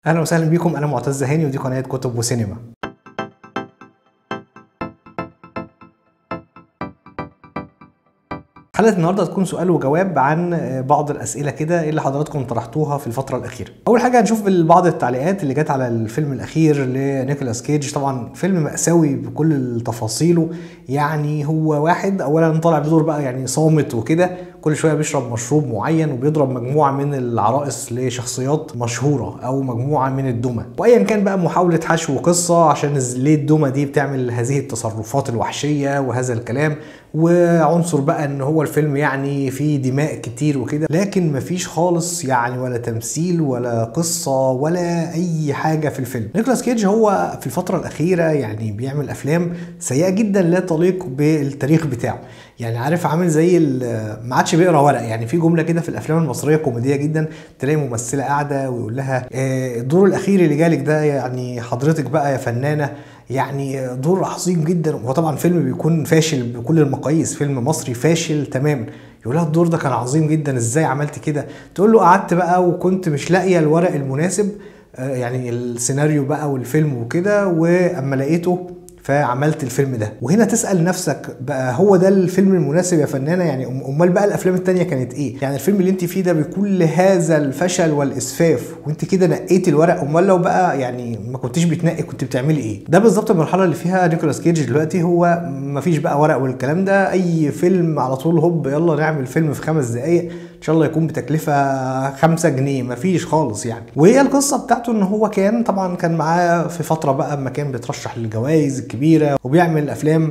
اهلا وسهلا بيكم انا معتز هاني ودي قناه كتب وسينما حلقه النهارده هتكون سؤال وجواب عن بعض الاسئله كده اللي حضراتكم طرحتوها في الفتره الاخيره. اول حاجه هنشوف بعض التعليقات اللي جت على الفيلم الاخير لنيكولاس كيج طبعا فيلم ماساوي بكل تفاصيله يعني هو واحد اولا طالع بدور بقى يعني صامت وكده كل شويه بيشرب مشروب معين وبيضرب مجموعه من العرائس لشخصيات مشهوره او مجموعه من الدمى وايا كان بقى محاوله حشو قصه عشان ليه الدمى دي بتعمل هذه التصرفات الوحشيه وهذا الكلام وعنصر بقى ان هو الفيلم يعني فيه دماء كتير وكده لكن مفيش خالص يعني ولا تمثيل ولا قصه ولا اي حاجه في الفيلم نيكولاس كيج هو في الفتره الاخيره يعني بيعمل افلام سيئه جدا لا تليق بالتاريخ بتاعه يعني عارف عامل زي ما عادش بيقرا ورق يعني في جمله كده في الافلام المصريه كوميديه جدا تلاقي ممثله قاعده ويقول لها الدور الاخير اللي جالك ده يعني حضرتك بقى يا فنانه يعني دور عظيم جدا هو طبعا فيلم بيكون فاشل بكل المقاييس فيلم مصري فاشل تماما يقول لها الدور ده كان عظيم جدا ازاي عملت كده تقول له قعدت بقى وكنت مش لاقيه الورق المناسب يعني السيناريو بقى والفيلم وكده واما لقيته فعملت الفيلم ده وهنا تسال نفسك بقى هو ده الفيلم المناسب يا فنانه يعني امال بقى الافلام التانية كانت ايه يعني الفيلم اللي انت فيه ده بكل هذا الفشل والاسفاف وانت كده نقيتي الورق امال لو بقى يعني ما كنتيش بتنقي كنت بتعملي ايه ده بالظبط المرحله اللي فيها نيكولاس كيج دلوقتي هو ما فيش بقى ورق والكلام ده اي فيلم على طول هوب يلا نعمل فيلم في خمس دقائق ان شاء الله يكون بتكلفه 5 جنيه مفيش خالص يعني وهي القصه بتاعته ان هو كان طبعا كان معاه في فتره بقى اما كان بيترشح للجوائز الكبيره وبيعمل افلام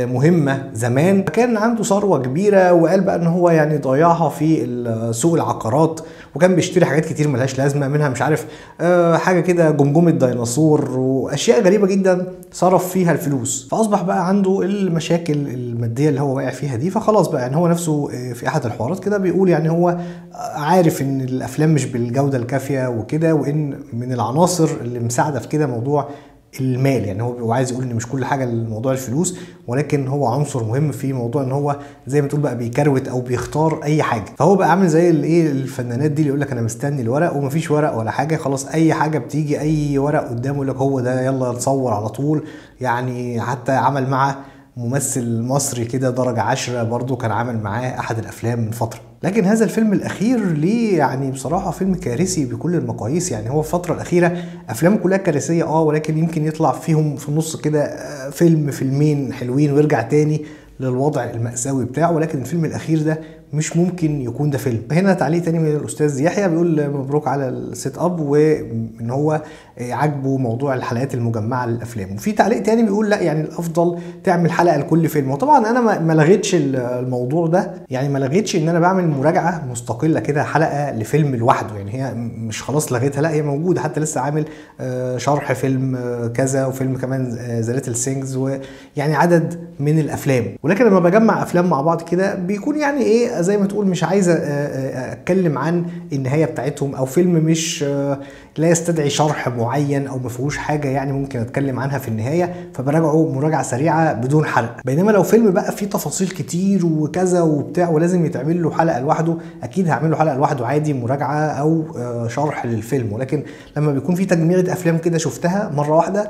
مهمه زمان كان عنده ثروه كبيره وقال بقى ان هو يعني ضيعها في سوق العقارات وكان بيشتري حاجات كتير ملهاش لازمه منها مش عارف حاجه كده جمجمه ديناصور واشياء غريبه جدا صرف فيها الفلوس فاصبح بقى عنده المشاكل الماديه اللي هو واقع فيها دي فخلاص بقى يعني هو نفسه في احد الحوارات كده بيقول يعني هو عارف ان الافلام مش بالجوده الكافيه وكده وان من العناصر اللي مساعده في كده موضوع المال يعني هو عايز يقول ان مش كل حاجه الموضوع الفلوس ولكن هو عنصر مهم في موضوع ان هو زي ما تقول بقى بيكروت او بيختار اي حاجه فهو بقى عامل زي الايه الفنانات دي اللي يقول لك انا مستني الورق ومفيش ورق ولا حاجه خلاص اي حاجه بتيجي اي ورق قدامه يقول لك هو ده يلا نصور على طول يعني حتى عمل مع ممثل مصري كده درجة عشرة برضه كان عامل معاه أحد الأفلام من فترة لكن هذا الفيلم الأخير ليه يعني بصراحة فيلم كارثي بكل المقاييس يعني هو في الفترة الأخيرة أفلام كلها كارثية أه ولكن يمكن يطلع فيهم في النص كده فيلم فيلمين حلوين ويرجع تاني للوضع المأساوي بتاعه ولكن الفيلم الأخير ده مش ممكن يكون ده فيلم هنا تعليق تاني من الاستاذ يحيى بيقول مبروك على السيت اب وان هو عاجبه موضوع الحلقات المجمعه للافلام وفي تعليق تاني بيقول لا يعني الافضل تعمل حلقه لكل فيلم وطبعا انا ما لغيتش الموضوع ده يعني ما لغيتش ان انا بعمل مراجعه مستقله كده حلقه لفيلم لوحده يعني هي مش خلاص لغيتها لا هي موجوده حتى لسه عامل شرح فيلم كذا وفيلم كمان ذا ليتل سينجز ويعني عدد من الافلام ولكن لما بجمع افلام مع بعض كده بيكون يعني ايه زي ما تقول مش عايز اتكلم عن النهايه بتاعتهم او فيلم مش لا يستدعي شرح معين او ما فيهوش حاجه يعني ممكن اتكلم عنها في النهايه فبراجعه مراجعه سريعه بدون حرق بينما لو فيلم بقى فيه تفاصيل كتير وكذا وبتاع ولازم يتعمل له حلقه لوحده اكيد هعمل له حلقه لوحده عادي مراجعه او شرح للفيلم ولكن لما بيكون في تجميعه افلام كده شفتها مره واحده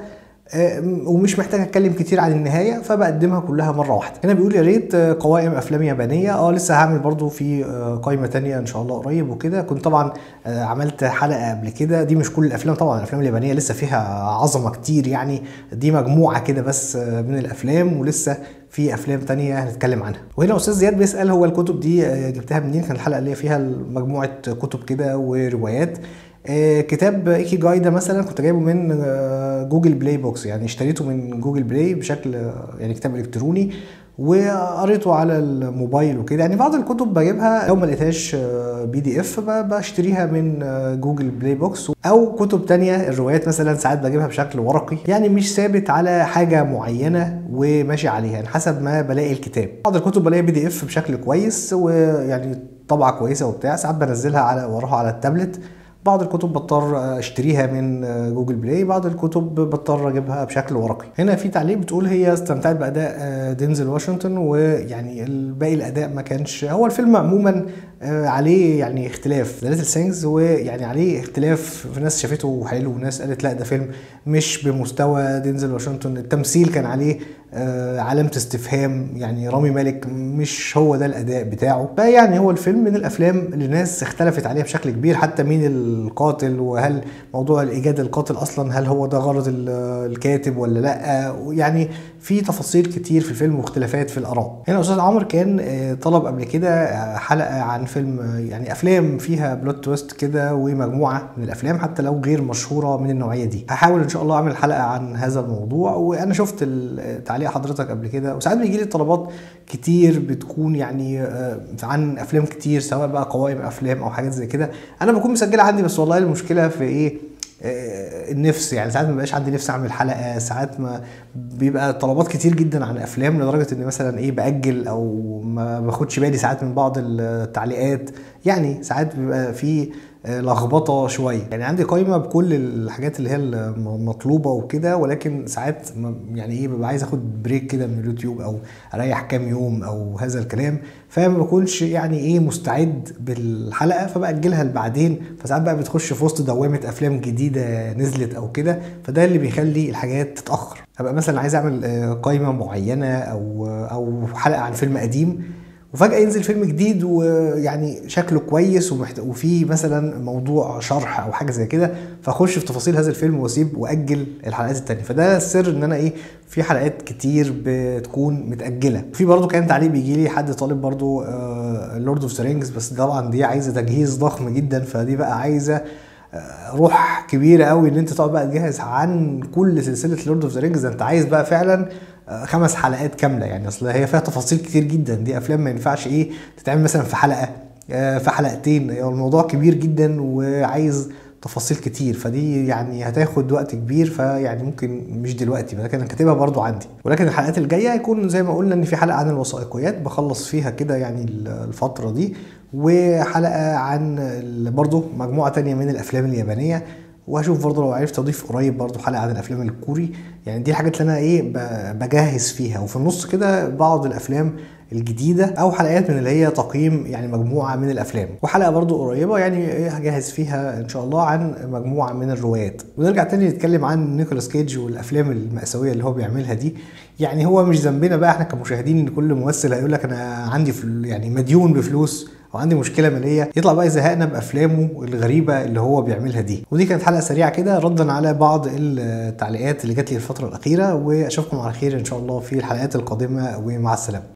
ومش محتاج اتكلم كتير عن النهايه فبقدمها كلها مره واحده هنا بيقول يا ريت قوائم افلام يابانيه اه لسه هعمل برضو في قائمه تانية ان شاء الله قريب وكده كنت طبعا عملت حلقه قبل كده دي مش كل الافلام طبعا الافلام اليابانيه لسه فيها عظمه كتير يعني دي مجموعه كده بس من الافلام ولسه في افلام تانية هنتكلم عنها وهنا استاذ زياد بيسال هو الكتب دي جبتها منين كان الحلقه اللي فيها مجموعه كتب كده وروايات كتاب ايكي جاي ده مثلا كنت جايبه من جوجل بلاي بوكس يعني اشتريته من جوجل بلاي بشكل يعني كتاب الكتروني وقريته على الموبايل وكده يعني بعض الكتب بجيبها لو ما لقيتهاش بي دي اف بشتريها من جوجل بلاي بوكس او كتب تانية الروايات مثلا ساعات بجيبها بشكل ورقي يعني مش ثابت على حاجه معينه وماشي عليها يعني حسب ما بلاقي الكتاب بعض الكتب بلاقي بي دي اف بشكل كويس ويعني طبعه كويسه وبتاع ساعات بنزلها على وراها على التابلت بعض الكتب بضطر اشتريها من جوجل بلاي بعض الكتب بضطر اجيبها بشكل ورقي هنا في تعليق بتقول هي استمتعت باداء دينزل واشنطن ويعني باقي الاداء ما كانش هو الفيلم عموما عليه يعني اختلاف ذا ليتل سينجز ويعني عليه اختلاف في ناس شافته حلو وناس قالت لا ده فيلم مش بمستوى دينزل واشنطن التمثيل كان عليه علامة استفهام يعني رامي مالك مش هو ده الأداء بتاعه فيعني هو الفيلم من الأفلام اللي الناس اختلفت عليها بشكل كبير حتى مين القاتل وهل موضوع الإيجاد القاتل أصلا هل هو ده غرض الكاتب ولا لأ يعني في تفاصيل كتير في الفيلم واختلافات في الآراء هنا أستاذ عمرو كان طلب قبل كده حلقة عن فيلم يعني أفلام فيها بلوت تويست كده ومجموعة من الأفلام حتى لو غير مشهورة من النوعية دي هحاول إن شاء الله أعمل حلقة عن هذا الموضوع وأنا شفت تعليق حضرتك قبل كده وساعات بيجي لي طلبات كتير بتكون يعني عن افلام كتير سواء بقى قوائم افلام او حاجات زي كده انا بكون مسجلها عندي بس والله المشكله في ايه النفس يعني ساعات ما بقاش عندي نفس اعمل حلقه ساعات ما بيبقى طلبات كتير جدا عن افلام لدرجه ان مثلا ايه باجل او ما باخدش بالي ساعات من بعض التعليقات يعني ساعات بيبقى في لخبطه شويه يعني عندي قائمه بكل الحاجات اللي هي المطلوبه وكده ولكن ساعات يعني ايه ببقى عايز اخد بريك كده من اليوتيوب او اريح كام يوم او هذا الكلام فما بكونش يعني ايه مستعد بالحلقه فباجلها لبعدين فساعات بقى بتخش في وسط دوامه افلام جديده نزلت او كده فده اللي بيخلي الحاجات تتاخر ابقى مثلا عايز اعمل قائمه معينه او او حلقه عن فيلم قديم وفجاه ينزل فيلم جديد ويعني شكله كويس ومحت... وفي مثلا موضوع شرح او حاجه زي كده فاخش في تفاصيل هذا الفيلم واسيب واجل الحلقات التانية فده السر ان انا ايه في حلقات كتير بتكون متاجله في برضو كان تعليق بيجي لي حد طالب برضو لورد اوف ذا رينجز بس طبعا دي عايزه تجهيز ضخم جدا فدي بقى عايزه روح كبيره قوي ان انت تقعد بقى تجهز عن كل سلسله لورد اوف ذا رينجز انت عايز بقى فعلا خمس حلقات كامله يعني اصل هي فيها تفاصيل كتير جدا دي افلام ما ينفعش ايه تتعمل مثلا في حلقه في حلقتين الموضوع كبير جدا وعايز تفاصيل كتير فدي يعني هتاخد وقت كبير فيعني ممكن مش دلوقتي ولكن انا كاتبها برضو عندي ولكن الحلقات الجايه هيكون زي ما قلنا ان في حلقه عن الوثائقيات بخلص فيها كده يعني الفتره دي وحلقه عن برضو مجموعه تانية من الافلام اليابانيه وهشوف برضه لو عرفت اضيف قريب برضه حلقه عن الافلام الكوري يعني دي الحاجات اللي انا ايه بجهز فيها وفي النص كده بعض الافلام الجديده او حلقات من اللي هي تقييم يعني مجموعه من الافلام وحلقه برضو قريبه يعني ايه هجهز فيها ان شاء الله عن مجموعه من الروايات ونرجع تاني نتكلم عن نيكولاس كيج والافلام المأساويه اللي هو بيعملها دي يعني هو مش ذنبنا بقى احنا كمشاهدين ان كل ممثل هيقول لك انا عندي يعني مديون بفلوس او عندي مشكله ماليه يطلع بقى يزهقنا بافلامه الغريبه اللي هو بيعملها دي ودي كانت حلقه سريعه كده ردا على بعض التعليقات اللي جات لي الفتره الاخيره واشوفكم على خير ان شاء الله في الحلقات القادمه ومع السلامه